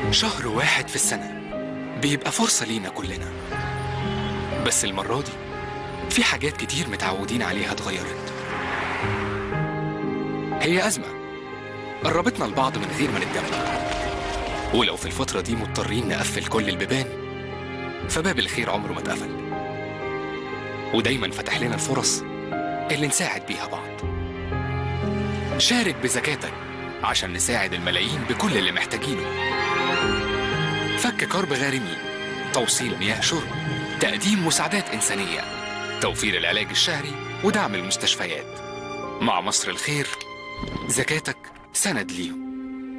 شهر واحد في السنة بيبقى فرصة لينا كلنا بس المرة دي في حاجات كتير متعودين عليها اتغيرت هي أزمة قربتنا لبعض من غير ما نتجمع ولو في الفترة دي مضطرين نقفل كل البيبان فباب الخير عمره ما اتقفل ودايما فتح لنا الفرص اللي نساعد بيها بعض شارك بزكاتك عشان نساعد الملايين بكل اللي محتاجينه فك كرب غارمين توصيل مياه شرب تقديم مساعدات إنسانية توفير العلاج الشهري ودعم المستشفيات مع مصر الخير زكاتك سند ليهم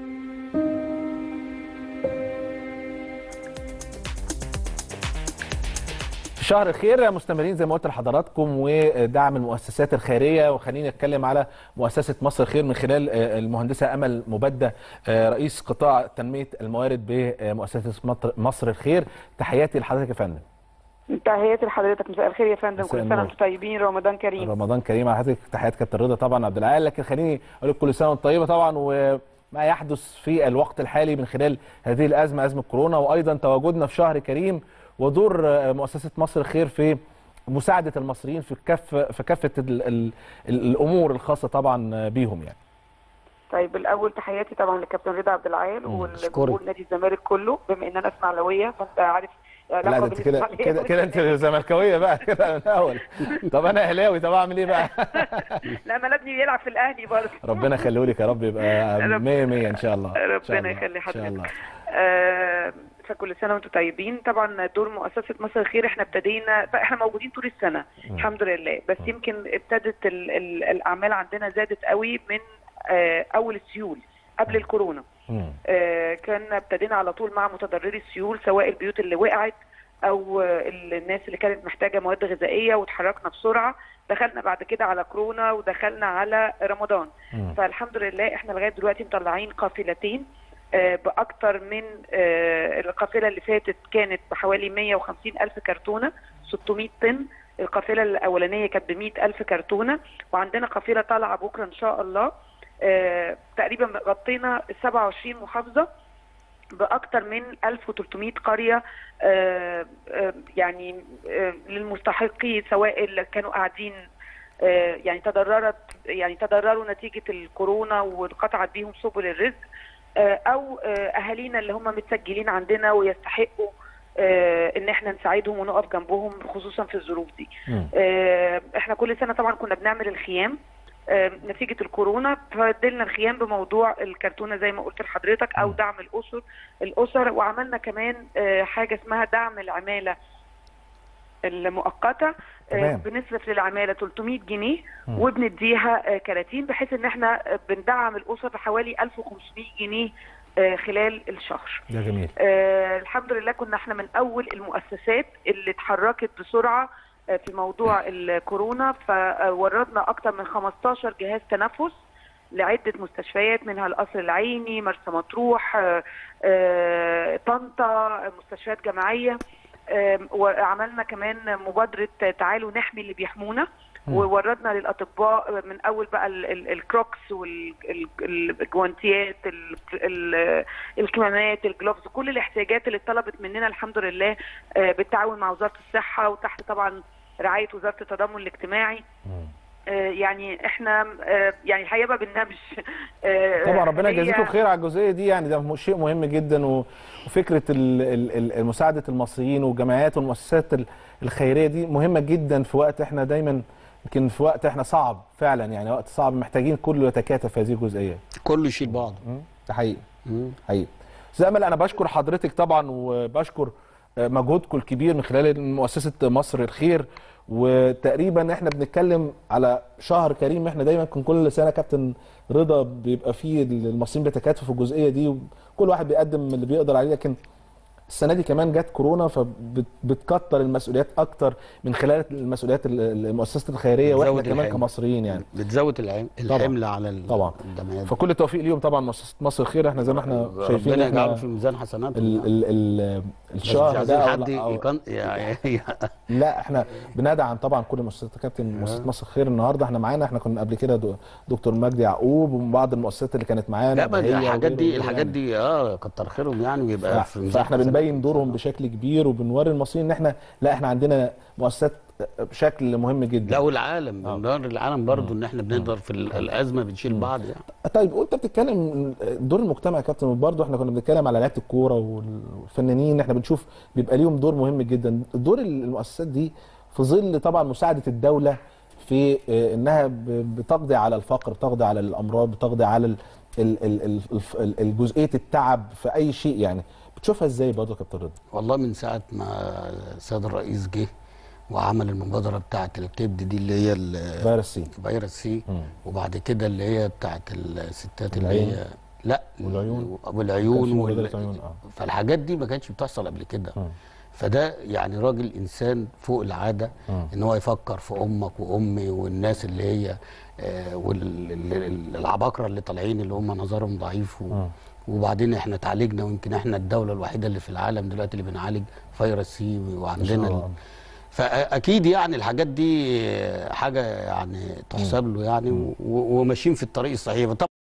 في شهر الخير مستمرين زي ما قلت لحضراتكم ودعم المؤسسات الخيريه وخليني اتكلم على مؤسسه مصر الخير من خلال آه، المهندسه امل مبدة آه، رئيس قطاع تنميه الموارد بمؤسسه مطر- مصر الخير تحياتي لحضرتك يا فندم تحياتي لحضرتك مساء الخير يا فندم مساء كل سنه النور. وانتم طيبين رمضان كريم رمضان كريم على حضرتك تحيات كابتن رضا طبعا عبد العال لكن خليني اقول لك كل سنه وانت طيبه طبعا وما يحدث في الوقت الحالي من خلال هذه الازمه ازمه كورونا وايضا تواجدنا في شهر كريم ودور آه، مؤسسه مصر الخير في مساعده المصريين في كف في كافه ال ال ال الامور الخاصه طبعا آه، بيهم يعني طيب الاول تحياتي طبعا لكابتن رضا عبد العال والجمهور نادي الزمالك كله بما ان انا اسماعيلويه فانت عارف لا علاقة ده انت بين كده الإسماعيلية كده كده انت زملكاويه بقى كده من الاول طب انا اهلاوي طب اعمل ايه بقى لا انا ابني بيلعب في الاهلي برضه ربنا يخليه لك يا رب يبقى رب- 100 100 ان شاء الله إن شاء ربنا الله. يخلي ان شاء الله حضرتك آه، فكل سنه وانتم طيبين طبعا دور مؤسسه مصر الخير احنا ابتدينا احنا موجودين طول السنه الحمد لله بس يمكن ابتدت ال ال الاعمال عندنا زادت قوي من آه، اول السيول قبل الكورونا مم. آه، كان ابتدينا على طول مع متضرري السيول سواء البيوت اللي وقعت او آه، الناس اللي كانت محتاجه مواد غذائيه وتحركنا بسرعه دخلنا بعد كده على كورونا ودخلنا على رمضان مم. فالحمد لله احنا لغايه دلوقتي مطلعين قافلتين آه، باكتر من آه، القافله اللي فاتت كانت بحوالي 150 الف كرتونه 600 طن القافله الاولانيه كانت ب 100 الف كرتونه وعندنا قافله طالعه بكره ان شاء الله آه، تقريبا غطينا 27 محافظه باكثر من 1300 قريه آه، آه، يعني آه، للمستحقين سواء اللي كانوا قاعدين آه، يعني تضررت يعني تضرروا نتيجه الكورونا وانقطعت بيهم سبل الرزق آه، او آه، اهالينا اللي هم متسجلين عندنا ويستحقوا آه، ان احنا نساعدهم ونقف جنبهم خصوصا في الظروف دي مم. آه، احنا كل سنه طبعا كنا بنعمل الخيام آه، نتيجه الكورونا فدلنا الخيام بموضوع الكرتونه زي ما قلت لحضرتك او مم. دعم الاسر الاسر وعملنا كمان آه، حاجه اسمها دعم العماله المؤقته آه، تمام. بنصرف للعماله 300 جنيه مم. وبنديها آه، كراتين بحيث ان احنا آه، بندعم الاسر بحوالي 1500 جنيه آه، خلال الشهر ده جميل آه الحمد لله كنا احنا من اول المؤسسات اللي اتحركت بسرعه آه في موضوع الكورونا فوردنا اكتر من 15 جهاز تنفس لعده مستشفيات منها القصر العيني مرسى مطروح آه آه طنطا مستشفيات جامعيه آه وعملنا كمان مبادره تعالوا نحمي اللي بيحمونا مم. ووردنا للاطباء من اول بقى ال- ال- الكروكس والجوانتيات ال- ال- الكمامات الجلوفز كل الاحتياجات اللي اتطلبت مننا الحمد لله آه، بالتعاون مع وزاره الصحه وتحت طبعا رعايه وزاره التضامن الاجتماعي مم. آه، يعني احنا آه، يعني الحقيقه ما بننامش آه، طبعا ربنا هي- يجازيكم خير على الجزئيه دي يعني ده م- شيء مهم جدا و- وفكره ال- ال- ال- مساعده المصريين والجمعيات والمؤسسات ال- الخيريه دي مهمه جدا في وقت احنا دايما يمكن في وقت احنا صعب فعلا يعني وقت صعب محتاجين كله يتكاتف في هذه الجزئيه كله يشيل بعض مم. ده حقيقي مم. حقيقي استاذ امل انا بشكر حضرتك طبعا وبشكر آه، مجهودكم الكبير من خلال مؤسسه مصر الخير وتقريبا احنا بنتكلم على شهر كريم احنا دايما كان كل سنه كابتن رضا بيبقى فيه المصريين بيتكاتفوا في الجزئيه دي وكل واحد بيقدم اللي بيقدر عليه لكن السنه دي كمان جت كورونا فبتكتر المسؤوليات اكتر من خلال المسؤوليات ال- ال- المؤسسات الخيريه واحنا بتزود كمان الحمل. كمصريين يعني بتزود العم- الحمل على ال- طبعا. الجمعيات فكل التوفيق ليهم طبعا مؤسسه مصر الخير احنا زي ما احنا شايفين ربنا احنا يجعله في ميزان حسناتهم ال يعني. ال ال بس مش الشهر عايزين ده أو حد لا- أو يكن... يعني لا احنا بندعم طبعا كل مؤسسات كابتن مؤسسه مصر الخير النهارده احنا معانا احنا كنا قبل كده دو- دكتور مجدي يعقوب وبعض المؤسسات اللي كانت معانا لا ما بهية الحاجات وغيره دي وغيره الحاجات يعني. دي اه كتر خيرهم يعني ويبقى ف- في ميزان فاحنا حسناتهم. بنبين دورهم بشكل كبير وبنوري المصريين ان احنا لا احنا عندنا مؤسسات بشكل مهم جدا لا والعالم بنوري العالم برضو ان احنا بنقدر في ال- الازمه بنشيل بعض يعني طيب وانت بتتكلم دور المجتمع يا كابتن برضه احنا كنا بنتكلم على لعيبه الكوره والفنانين احنا بنشوف بيبقى ليهم دور مهم جدا دور المؤسسات دي في ظل طبعا مساعده الدوله في اه، انها ب- بتقضي على الفقر بتقضي على الامراض بتقضي على ال- ال- ال- ال- الف- ال- الجزئيه التعب في اي شيء يعني بتشوفها ازاي برضه يا كابتن رضا والله من ساعه ما السيد الرئيس جه وعمل المبادره بتاعه الكبد دي اللي هي ال- فيروس سي فيروس سي وبعد كده اللي هي بتاعه الستات اللي العين. هي لا والعيون. والعيون كان في وال... مبادرة عيون، آه. فالحاجات دي ما كانتش بتحصل قبل كده فده يعني راجل انسان فوق العاده ان هو يفكر في امك وامي والناس اللي هي والعباقره اللي طالعين اللي هم نظرهم ضعيف و... وبعدين احنا اتعالجنا ويمكن احنا الدوله الوحيده اللي في العالم دلوقتي اللي بنعالج فيروس سي وعندنا ال... الله. فاكيد يعني الحاجات دي حاجه يعني تحسب له يعني و... وماشيين في الطريق الصحيح طبعا